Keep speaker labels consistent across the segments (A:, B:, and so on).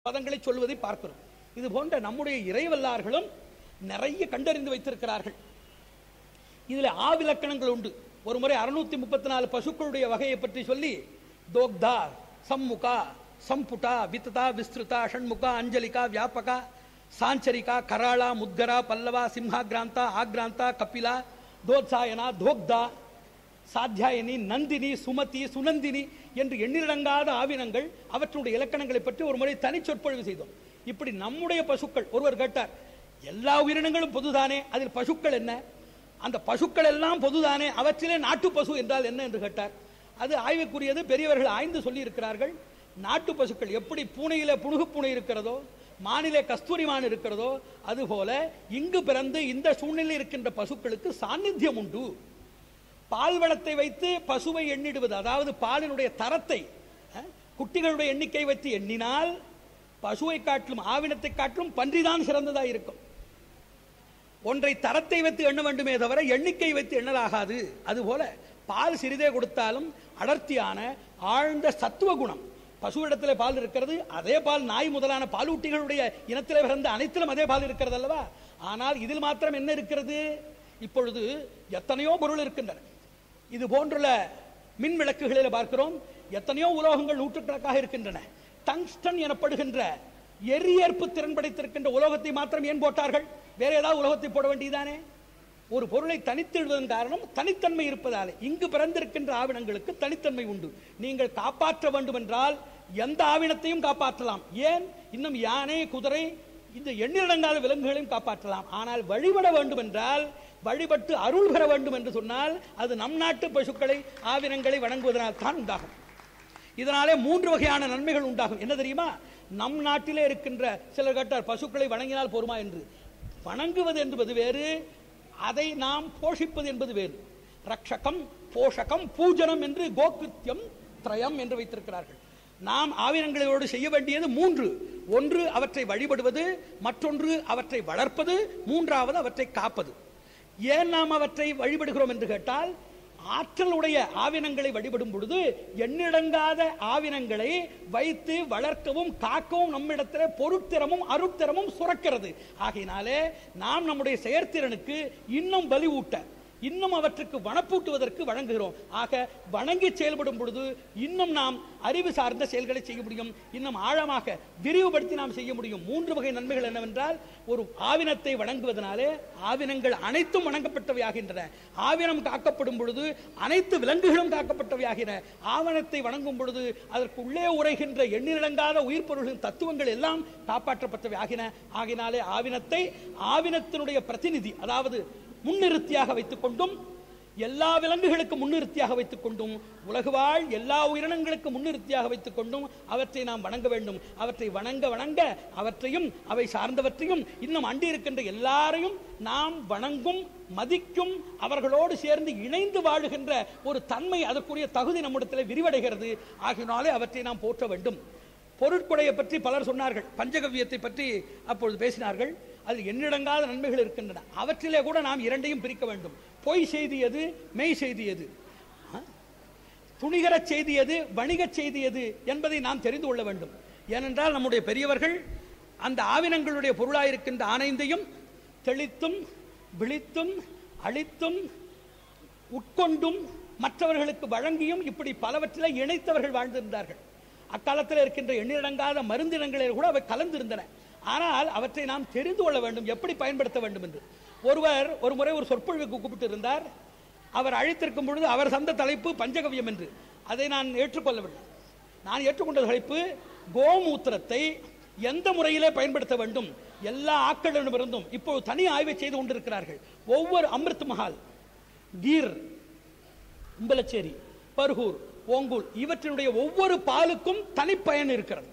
A: பதங்களை சொல்வதை பார்க்கிறோம் இது போன்ற நம்முடைய இறைவல்லார்களும் நிறைய கண்டறிந்து வைத்திருக்கிறார்கள் இதுல ஆவிலக்கணங்கள் உண்டு ஒரு முறை அறுநூத்தி முப்பத்தி நாலு பசுக்களுடைய வகையை பற்றி சொல்லி தோக்தா சம்முகா சம்புட்டா வித்ததா விஸ்ருதா ஷண்முகா அஞ்சலிகா வியாபகா சாஞ்சரிகா கராளா முத்கரா பல்லவா சிம்ஹாகிராந்தா ஆக்ராந்தா கபிலா தோத்சாயனா தோக்தா சாத்தியாயனி நந்தினி சுமதி சுனந்தினி என்று எண்ணிலடங்காத ஆவினங்கள் அவற்றுடைய இலக்கணங்களை பற்றி ஒரு முறை தனி சொற்பொழிவு செய்தோம் இப்படி நம்முடைய பசுக்கள் ஒருவர் கேட்டார் எல்லா உயிரினங்களும் பொதுதானே அதில் பசுக்கள் என்ன அந்த பசுக்கள் எல்லாம் பொதுதானே அவற்றிலே நாட்டு பசு என்றால் என்ன என்று கேட்டார் அது ஆய்வுக்குரியது பெரியவர்கள் ஆய்ந்து சொல்லி இருக்கிறார்கள் நாட்டு பசுக்கள் எப்படி பூனையிலே புணுகு பூனை இருக்கிறதோ மானிலே கஸ்தூரி மான் இருக்கிறதோ அதுபோல இங்கு பிறந்து இந்த சூழ்நிலையில் இருக்கின்ற பசுக்களுக்கு சாநித்தியம் உண்டு பால் வளத்தை வைத்து பசுவை எண்ணிடுவது அதாவது பாலினுடைய தரத்தை அஹ், குட்டிகளுடைய எண்ணிக்கை வைத்து எண்ணினால் பசுவை காட்டிலும் ஆவினத்தை காட்டிலும் பன்றிதான் சிறந்ததா இருக்கும் ஒன்றை தரத்தை வைத்து எண்ண வேண்டுமே தவிர எண்ணிக்கை வைத்து எண்ணலாகாது அதுபோல பால் சிறிதே கொடுத்தாலும் அடர்த்தியான ஆழ்ந்த சத்துவ குணம் பசுவிடத்திலே பால் இருக்கிறது அதே பால் நாய் முதலான பாலூட்டிகளுடைய இனத்திலே பிறந்த அனைத்திலும் அதே பால் இருக்கிறது அல்லவா ஆனால் இதில் மாத்திரம் என்ன இருக்கிறது இப்பொழுது எத்தனையோ பொருள் இருக்கின்றன இது போன்றுள்ள மின் விளக்குகளில் பார்க்கிறோம் எத்தனையோ உலோகங்கள் நூற்றுக்கணக்காக இருக்கின்றன டங்ஸ்டன் எனப்படுகின்ற எரியேற்பு திறன் படைத்திருக்கின்ற உலோகத்தை மாத்திரம் ஏன் போட்டார்கள் வேற ஏதாவது உலோகத்தை போட வேண்டியதானே ஒரு பொருளை தனித்திடுவதன் காரணம் தனித்தன்மை இருப்பதாலே இங்கு பிறந்திருக்கின்ற ஆவினங்களுக்கு தனித்தன்மை உண்டு நீங்கள் காப்பாற்ற வேண்டும் என்றால் எந்த ஆவினத்தையும் காப்பாற்றலாம் ஏன் இன்னும் யானை குதிரை இந்த எண்ணிலடங்காத விலங்குகளையும் காப்பாற்றலாம் ஆனால் வழிபட வேண்டும் என்றால் வழிபட்டு அருள் பெற வேண்டும் என்று சொன்னால் அது நம் நாட்டு பசுக்களை ஆவினங்களை வணங்குவதனால் தான் உண்டாகும் இதனாலே மூன்று வகையான நன்மைகள் உண்டாகும் என்ன தெரியுமா நம் நாட்டிலே இருக்கின்ற சிலர் கேட்டார் பசுக்களை வணங்கினால் போருமா என்று வணங்குவது என்பது வேறு அதை நாம் போஷிப்பது என்பது வேறு ரக்ஷகம் போஷகம் பூஜனம் என்று கோகிருத்தியம் திரயம் என்று வைத்திருக்கிறார்கள் நாம் ஆவினங்களோடு செய்ய வேண்டியது மூன்று ஒன்று அவற்றை வழிபடுவது மற்றொன்று அவற்றை வளர்ப்பது மூன்றாவது அவற்றை காப்பது ஏன் நாம் அவற்றை வழிபடுகிறோம் என்று கேட்டால் ஆற்றலுடைய ஆவினங்களை வழிபடும் பொழுது எண்ணிடங்காத ஆவினங்களை வைத்து வளர்க்கவும் காக்கவும் நம்மிடத்திலே பொருட்திறமும் அருட்திறமும் சுரக்கிறது ஆகையினாலே நாம் நம்முடைய செயற்திறனுக்கு இன்னும் வலிவூட்ட இன்னும் அவற்றுக்கு வனப்பூட்டுவதற்கு வழங்குகிறோம் ஆக வணங்கி செயல்படும் பொழுது இன்னும் நாம் அறிவு சார்ந்த செயல்களை செய்ய முடியும் இன்னும் ஆழமாக விரிவுபடுத்தி நாம் செய்ய முடியும் மூன்று வகை நன்மைகள் என்னவென்றால் ஒரு ஆவினத்தை வணங்குவதனாலே ஆவினங்கள் அனைத்தும் வணங்கப்பட்டவையாகின்றன ஆவினம் காக்கப்படும் பொழுது அனைத்து விலங்குகளும் காக்கப்பட்டவையாகின ஆவணத்தை வணங்கும் பொழுது அதற்கு உள்ளே உரைகின்ற எண்ணிலடங்காத உயிர் பொருள்களின் தத்துவங்கள் எல்லாம் காப்பாற்றப்பட்டவை ஆகின ஆகினாலே ஆவினத்தை ஆவினத்தினுடைய பிரதிநிதி அதாவது முன்னிறுத்தியாக வைத்துக் கொண்டும் எல்லா விலங்குகளுக்கு முன்னிறுத்தியாக வைத்துக் கொண்டும் உலகு வாழ் எல்லா உயிரினங்களுக்கு முன்னிறுத்தியாக வைத்துக் கொண்டும் அவற்றை நாம் வணங்க வேண்டும் அவற்றை வணங்க வணங்க அவற்றையும் அவை சார்ந்தவற்றையும் இன்னும் அண்டி இருக்கின்ற எல்லாரையும் நாம் வணங்கும் மதிக்கும் அவர்களோடு சேர்ந்து இணைந்து வாழுகின்ற ஒரு தன்மை அதற்குரிய தகுதி நம்மிடத்தில் விரிவடைகிறது ஆகினாலே அவற்றை நாம் போற்ற வேண்டும் பொருட்கொடையை பற்றி பலர் சொன்னார்கள் பஞ்சகவ்யத்தை பற்றி அப்பொழுது பேசினார்கள் அதில் எண்ணிடங்காத நன்மைகள் இருக்கின்றன அவற்றிலே கூட நாம் இரண்டையும் பிரிக்க வேண்டும் பொய் செய்தி எது மெய் செய்தி எது ஆ? துணிகர செய்தி எது வணிக செய்தி எது என்பதை நாம் தெரிந்து கொள்ள வேண்டும் ஏனென்றால் நம்முடைய பெரியவர்கள் அந்த ஆவினங்களுடைய பொருளாயிருக்கின்ற ஆனைந்தையும் தெளித்தும் விழித்தும் அழித்தும் உட்கொண்டும் மற்றவர்களுக்கு வழங்கியும் இப்படி பலவற்றிலே இணைத்தவர்கள் வாழ்ந்திருந்தார்கள் அக்காலத்தில் இருக்கின்ற எண்ணிலடங்காத மருந்தினங்களில் கூட அவை கலந்திருந்தன ஆனால் அவற்றை நாம் தெரிந்து கொள்ள வேண்டும் எப்படி பயன்படுத்த வேண்டும் என்று ஒருவர் ஒரு முறை ஒரு சொற்பொழிவுக்கு கூப்பிட்டு இருந்தார் அவர் அழைத்திருக்கும் பொழுது அவர் தந்த தலைப்பு பஞ்சகவியம் என்று அதை நான் ஏற்றுக்கொள்ளவில்லை நான் ஏற்றுக்கொண்ட தலைப்பு கோமூத்திரத்தை எந்த முறையிலே பயன்படுத்த வேண்டும் எல்லா ஆக்களிடமிருந்தும் இப்போது தனி ஆய்வை செய்து கொண்டிருக்கிறார்கள் ஒவ்வொரு அமிர்த் மஹால் கீர் உம்பலச்சேரி பர்கூர் ஓங்கூல் இவற்றினுடைய ஒவ்வொரு பாலுக்கும் தனிப்பயன் இருக்கிறது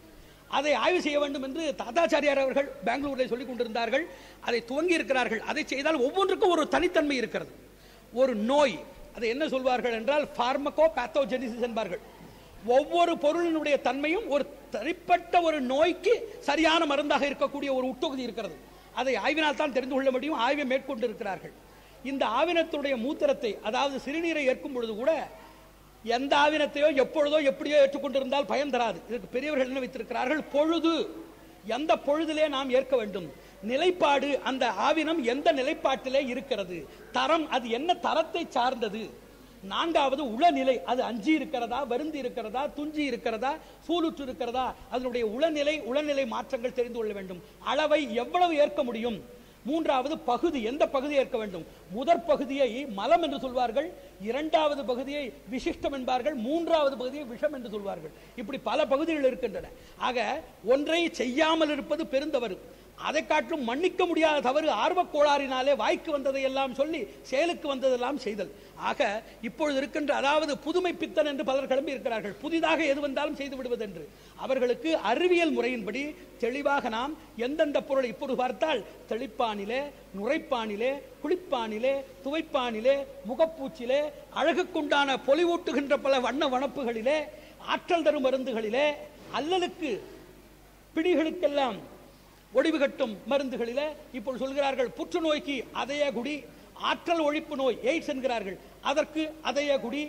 A: அதை ஆய்வு செய்ய வேண்டும் என்று தாத்தாச்சாரியார் அவர்கள் பெங்களூரில் சொல்லிக் கொண்டிருந்தார்கள் அதை துவங்கி இருக்கிறார்கள் அதை செய்தால் ஒவ்வொன்றுக்கும் ஒரு தனித்தன்மை இருக்கிறது ஒரு நோய் அதை என்ன சொல்வார்கள் என்றால் பார்மகோ பேத்தோஜெனிசிஸ் என்பார்கள் ஒவ்வொரு பொருளினுடைய தன்மையும் ஒரு தனிப்பட்ட ஒரு நோய்க்கு சரியான மருந்தாக இருக்கக்கூடிய ஒரு உட்தொகுதி இருக்கிறது அதை ஆய்வினால் தான் தெரிந்து கொள்ள முடியும் ஆய்வை மேற்கொண்டு இருக்கிறார்கள் இந்த ஆவினத்துடைய மூத்திரத்தை அதாவது சிறுநீரை ஏற்கும் பொழுது கூட எந்த ஆவினத்தையோ எப்பொழுதோ எப்படியோ ஏற்றுக்கொண்டிருந்தால் பயன் தராது இதற்கு பெரியவர்கள் என்ன வைத்திருக்கிறார்கள் பொழுது எந்த பொழுதிலே நாம் ஏற்க வேண்டும் நிலைப்பாடு அந்த ஆவினம் எந்த நிலைப்பாட்டிலே இருக்கிறது தரம் அது என்ன தரத்தை சார்ந்தது நான்காவது உளநிலை அது அஞ்சி இருக்கிறதா வருந்தி இருக்கிறதா துஞ்சி இருக்கிறதா சூலுற்று இருக்கிறதா அதனுடைய உளநிலை உளநிலை மாற்றங்கள் தெரிந்து கொள்ள வேண்டும் அளவை எவ்வளவு ஏற்க முடியும் மூன்றாவது பகுதி எந்த பகுதி ஏற்க வேண்டும் முதற் பகுதியை மலம் என்று சொல்வார்கள் இரண்டாவது பகுதியை விசிஷ்டம் என்பார்கள் மூன்றாவது பகுதியை விஷம் என்று சொல்வார்கள் இப்படி பல பகுதிகள் இருக்கின்றன ஆக ஒன்றை செய்யாமல் இருப்பது பெருந்தவறு அதை காட்டிலும் மன்னிக்க முடியாத தவறு ஆர்வக் கோளாறினாலே வாய்க்கு வந்ததை எல்லாம் சொல்லி செயலுக்கு வந்ததெல்லாம் செய்தல் ஆக இப்பொழுது இருக்கின்ற அதாவது புதுமை பித்தன் என்று பலர் கிளம்பி இருக்கிறார்கள் புதிதாக எது வந்தாலும் செய்து விடுவது என்று அவர்களுக்கு அறிவியல் முறையின்படி தெளிவாக நாம் எந்தெந்த பொருளை இப்பொழுது பார்த்தால் தெளிப்பானிலே நுரைப்பானிலே குளிப்பானிலே துவைப்பானிலே முகப்பூச்சிலே அழகுக்குண்டான பொலிவூட்டுகின்ற பல வண்ண வனப்புகளிலே ஆற்றல் தரும் மருந்துகளிலே அல்லலுக்கு பிடிகளுக்கெல்லாம் ஒடிவு கட்டும் மருந்துகளிலே இப்போ சொல்கிறார்கள் புற்றுநோய்க்கு அதய குடி ஆற்றல் ஒழிப்பு நோய் எய்ட்ஸ் என்கிறார்கள் அதற்கு அதய குடி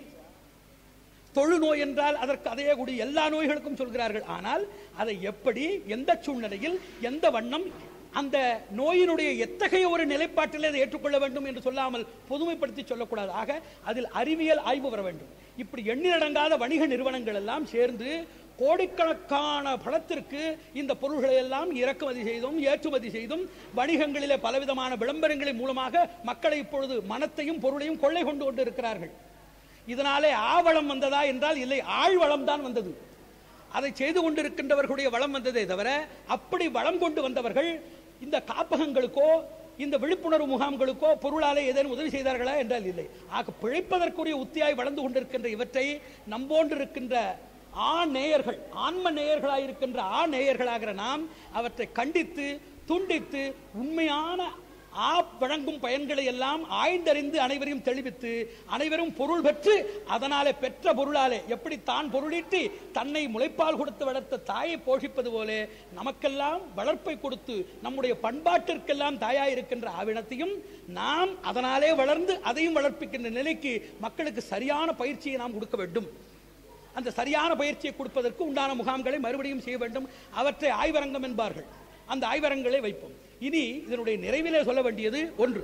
A: தொழுநோய் என்றால் அதற்கு அதே குடி எல்லா நோய்களுக்கும் சொல்கிறார்கள் ஆனால் அதை எப்படி எந்த சூழ்நிலையில் எந்த வண்ணம் அந்த நோயினுடைய எத்தகைய ஒரு நிலைப்பாட்டில் அதை ஏற்றுக்கொள்ள வேண்டும் என்று சொல்லாமல் பொதுமைப்படுத்தி சொல்லக்கூடாது ஆக அதில் அறிவியல் ஆய்வு வர வேண்டும் இப்படி எண்ணிலடங்காத வணிக நிறுவனங்கள் எல்லாம் சேர்ந்து கோடிக்கணக்கான பணத்திற்கு இந்த பொருள்களை எல்லாம் இறக்குமதி செய்தும் ஏற்றுமதி செய்தும் வணிகங்களிலே பலவிதமான விளம்பரங்களின் மூலமாக மக்களை இப்பொழுது மனத்தையும் பொருளையும் கொள்ளை கொண்டு கொண்டு இருக்கிறார்கள் இதனாலே ஆவளம் வந்ததா என்றால் இல்லை ஆழ்வளம் தான் வந்தது அதை செய்து கொண்டிருக்கின்றவர்களுடைய வளம் வந்ததே தவிர அப்படி வளம் கொண்டு வந்தவர்கள் இந்த காப்பகங்களுக்கோ இந்த விழிப்புணர்வு முகாம்களுக்கோ பொருளாலே ஏதேனும் உதவி செய்தார்களா என்றால் இல்லை ஆக பிழைப்பதற்குரிய உத்தியாய் வளர்ந்து கொண்டிருக்கின்ற இவற்றை நம்போன்று இருக்கின்ற ஆ நேயர்கள் ஆன்ம நேயர்களாக இருக்கின்ற ஆ நேயர்களாகிற நாம் அவற்றை கண்டித்து துண்டித்து உண்மையான ஆ வழங்கும் பயன்களை எல்லாம் ஆய்ந்தறிந்து அனைவரையும் தெளிவித்து அனைவரும் பொருள் பெற்று அதனாலே பெற்ற பொருளாலே எப்படி தான் பொருளீட்டி தன்னை முளைப்பால் கொடுத்து வளர்த்த தாயை போஷிப்பது போல நமக்கெல்லாம் வளர்ப்பை கொடுத்து நம்முடைய பண்பாட்டிற்கெல்லாம் தாயாயிருக்கின்ற ஆவினத்தையும் நாம் அதனாலே வளர்ந்து அதையும் வளர்ப்பிக்கின்ற நிலைக்கு மக்களுக்கு சரியான பயிற்சியை நாம் கொடுக்க வேண்டும் அந்த சரியான பயிற்சியை கொடுப்பதற்கு உண்டான முகாம்களை மறுபடியும் செய்ய வேண்டும் அவற்றை ஆய்வரங்கம் என்பார்கள் அந்த ஆய்வரங்களை வைப்போம் இனி இதனுடைய நிறைவிலே சொல்ல வேண்டியது ஒன்று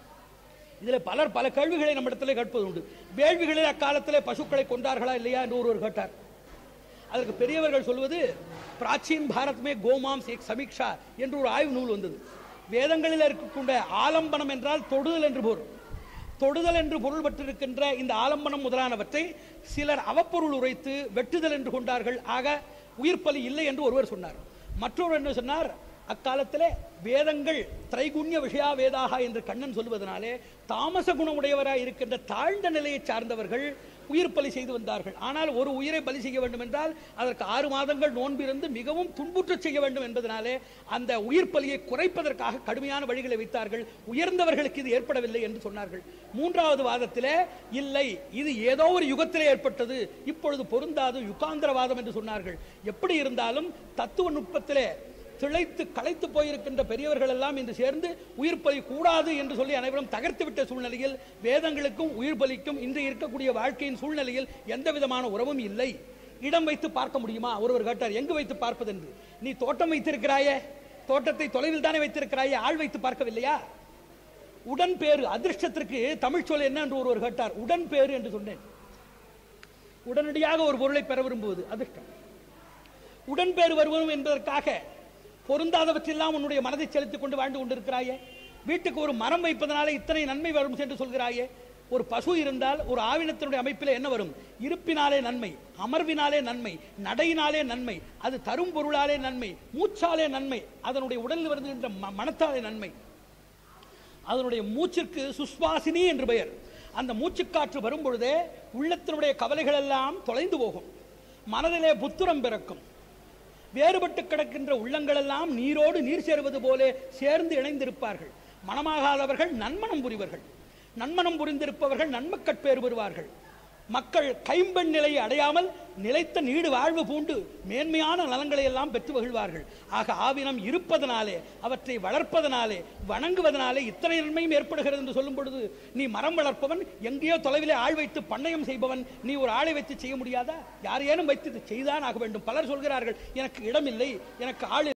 A: இதில் பலர் பல கேள்விகளை நம்மிடத்தில் கேட்பது உண்டு வேள்விகளில் அக்காலத்திலே பசுக்களை கொண்டார்களா இல்லையா என்று ஒருவர் கேட்டார் அதற்கு பெரியவர்கள் சொல்வது பிராச்சீன் பாரத்மே கோமாம் சேக் சமீக்ஷா என்று ஒரு ஆய்வு நூல் வந்தது வேதங்களில் இருக்கக்கூடிய ஆலம்பனம் என்றால் தொடுதல் என்று பொருள் தொடுதல் என்று பொருள் பெற்றிருக்கின்ற இந்த ஆலம்பனம் முதலானவற்றை சிலர் அவப்பொருள் உரைத்து வெட்டுதல் என்று கொண்டார்கள் ஆக உயிர்ப்பலி இல்லை என்று ஒருவர் சொன்னார் மற்றொரு என்ன சொன்னார் அக்காலத்திலே வேதங்கள் திரைகுண்ய விஷயா வேதாக என்று கண்ணன் சொல்வதனாலே தாமச குணமுடையவராய் இருக்கின்ற தாழ்ந்த நிலையை சார்ந்தவர்கள் உயிர் பலி செய்து வந்தார்கள் ஆனால் ஒரு உயிரை பலி செய்ய வேண்டும் என்றால் அதற்கு ஆறு மாதங்கள் நோன்பிருந்து மிகவும் துன்புற்றச் செய்ய வேண்டும் என்பதனாலே அந்த உயிர் பலியை குறைப்பதற்காக கடுமையான வழிகளை வைத்தார்கள் உயர்ந்தவர்களுக்கு இது ஏற்படவில்லை என்று சொன்னார்கள் மூன்றாவது வாதத்திலே இல்லை இது ஏதோ ஒரு யுகத்திலே ஏற்பட்டது இப்பொழுது பொருந்தாது யுகாந்திரவாதம் என்று சொன்னார்கள் எப்படி இருந்தாலும் தத்துவ நுட்பத்திலே திளைத்து களைத்து போயிருக்கின்ற பெரியவர்கள் எல்லாம் இன்று சேர்ந்து உயிர் பலி கூடாது என்று சொல்லி அனைவரும் தகர்த்து விட்ட சூழ்நிலையில் வேதங்களுக்கும் உயிர் பலிக்கும் இன்று இருக்கக்கூடிய வாழ்க்கையின் சூழ்நிலையில் எந்த விதமான உறவும் இல்லை இடம் வைத்து பார்க்க முடியுமா ஒருவர் கேட்டார் எங்கு வைத்து பார்ப்பது என்று நீ தோட்டம் வைத்திருக்கிறாயே தோட்டத்தை தொலைவில் தானே வைத்திருக்கிறாயே ஆள் வைத்து பார்க்கவில்லையா உடன் பேரு அதிர்ஷ்டத்திற்கு தமிழ் சொல் என்ன என்று ஒருவர் கேட்டார் உடன் பேரு என்று சொன்னேன் உடனடியாக ஒரு பொருளை பெற விரும்புவது அதிர்ஷ்டம் உடன்பேறு வருவதும் என்பதற்காக பொருந்தாதவற்றெல்லாம் உன்னுடைய மனதை செலுத்திக் கொண்டு வாழ்ந்து கொண்டிருக்கிறாயே வீட்டுக்கு ஒரு மரம் வைப்பதனால இத்தனை நன்மை வரும் என்று சொல்கிறாயே ஒரு பசு இருந்தால் ஒரு ஆவினத்தினுடைய அமைப்பில் என்ன வரும் இருப்பினாலே நன்மை அமர்வினாலே நன்மை நடையினாலே நன்மை அது தரும் பொருளாலே நன்மை மூச்சாலே நன்மை அதனுடைய உடலில் வருகின்ற ம- மனத்தாலே நன்மை அதனுடைய மூச்சிற்கு சுஸ்வாசினி என்று பெயர் அந்த மூச்சுக்காற்று வரும் பொழுதே உள்ளத்தினுடைய கவலைகள் எல்லாம் தொலைந்து போகும் மனதிலே புத்துரம் பிறக்கும் வேறுபட்டு கிடக்கின்ற உள்ளங்களெல்லாம் நீரோடு நீர் சேருவது போல சேர்ந்து இணைந்திருப்பார்கள் மனமாகாதவர்கள் நன்மனம் புரிவர்கள் நன்மனம் புரிந்திருப்பவர்கள் நன்மக்கட்பேறு பெறுவார்கள் மக்கள் கைம்பெண் நிலையை அடையாமல் நிலைத்த நீடு வாழ்வு பூண்டு மேன்மையான நலங்களை எல்லாம் பெற்று மகிழ்வார்கள் ஆக ஆவினம் இருப்பதனாலே அவற்றை வளர்ப்பதனாலே வணங்குவதனாலே இத்தனை நன்மையும் ஏற்படுகிறது என்று சொல்லும் பொழுது நீ மரம் வளர்ப்பவன் எங்கேயோ தொலைவிலே ஆள் வைத்து பண்ணையம் செய்பவன் நீ ஒரு ஆளை வைத்து செய்ய முடியாதா யாரையேனும் வைத்து இதை செய்தான் ஆக வேண்டும் பலர் சொல்கிறார்கள் எனக்கு இடமில்லை எனக்கு ஆள்